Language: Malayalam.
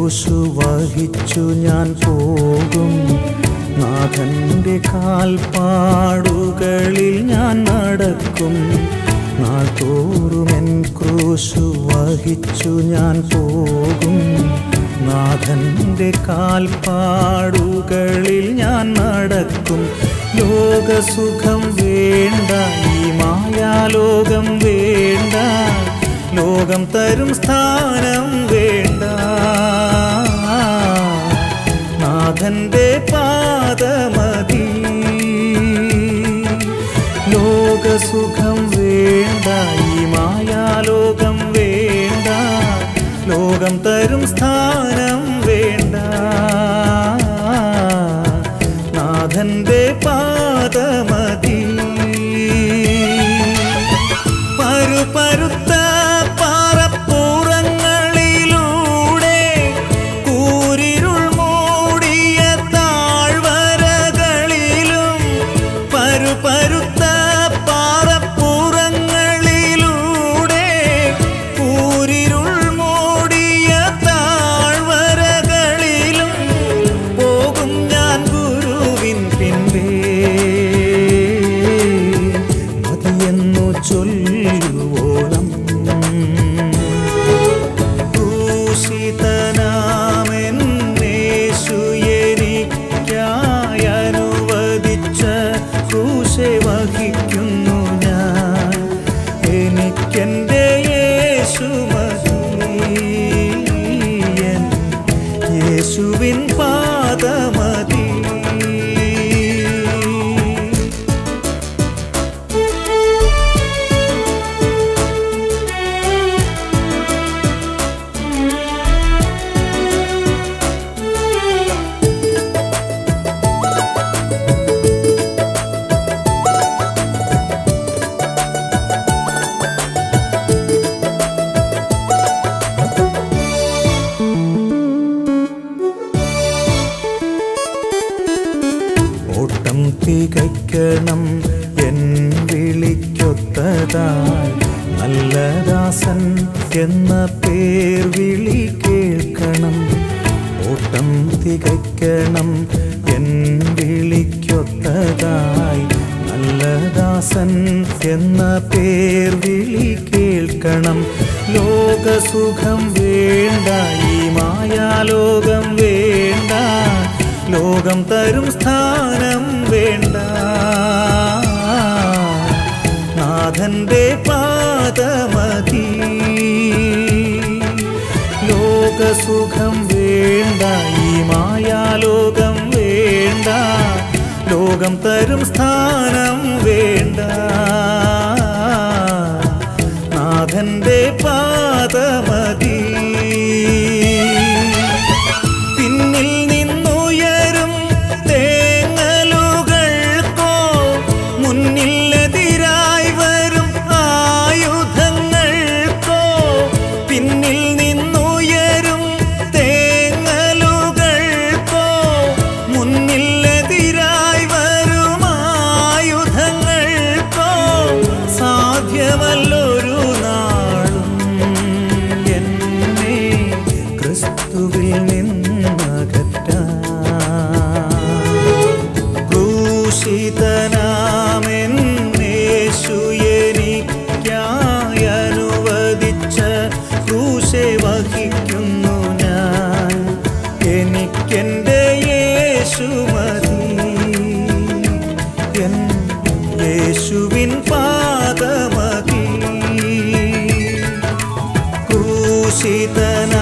ക്രൂശു വഹിച്ചു ഞാൻ പോകും നാഥന്റെ കാൽപ്പാടുകളിൽ ഞാൻ നടക്കും നാൾ തോറും എൻ ക്രൂശു വഹിച്ചു ഞാൻ പോകും നാഥന്റെ കാൽപ്പാടുകളിൽ ഞാൻ നടക്കും ലോകസുഖം വേണ്ട ഈ മായാലോകം വേണ്ട ലോകം തരും സ്ഥാനം വേണ്ട നാഥന്റെ പാദമതി ലോകസുഖം വേണ്ട ഈ മായാലോകം വേണ്ട ലോകം തരും സ്ഥാനം വേണ്ട നാഥന്റെ പാദമതി പരുപരുത്ത പാറപ്പുറങ്ങളിലൂടെ കൂരിരുൾ മൂടിയ താഴ്വരകളിലും പരുപരുത്ത പാറപ്പുറങ്ങളിലൂടെ കൂരിരുൾ മൂടിയ താഴ്വരകളിലും പോകും ഞാൻ ഗുരുവിൻ പിൻപേ മതിയെന്നു ചൊല്ലുവോളം ക്രൂശിതനാമെന്നേശു എനിക്കായി അനുവദിച്ച ക്രൂശെ വഹിക്കുന്നു ഞാൻ എനിക്കെൻ്റെ യേശു മതിയൻ യേശുവിൻ പാദമതി ഓട്ടം തികയ്ക്കണം എൻ വിളിക്കൊത്തതായി നല്ല ദാസൻ എന്ന പേർ വിളി കേൾക്കണം ഓട്ടം തികയ്ക്കണം എൻ വിളിക്കൊത്തതായി നല്ല ദാസൻ എന്ന പേർ വിളി കേൾക്കണം ലോകസുഖം വേണ്ട ഈ മായാലോകം വേണ്ട ലോകം തരും സ്ഥാനം വേണ്ട നാഥന്റെ പാദമതി ലോകസുഖം വേണ്ട ഈ മായാലോകം വേണ്ട ലോകം തരും സ്ഥാനം വേണ്ട നാഥന്റെ പാദമതി പിന്നിൽ നിന്നുയരും തേങ്ങലുകൾക്കോ മുന്നിലെതിരായി വരും ആയുധങ്ങൾക്കോ പിന്നിൽ നിന്നുയരും തേങ്ങലുകൾക്കോ മുന്നിലെതിരായി വരും ആയുധങ്ങൾക്കോ സാധ്യമല്ലൊരു നാളും എന്നെ ക്രിസ്തുവിൽ നിന്നകറ്റാൻ ക്രൂശിതനാമെന്നേശു എനിക്കായി അനുവദിച്ച ക്രൂശെ വഹിക്കുന്നു ഞാൻ എനിക്കെൻ്റെ യേശു മതി എൻ യേശുവിൻ പാദമതി ക്രൂശിതന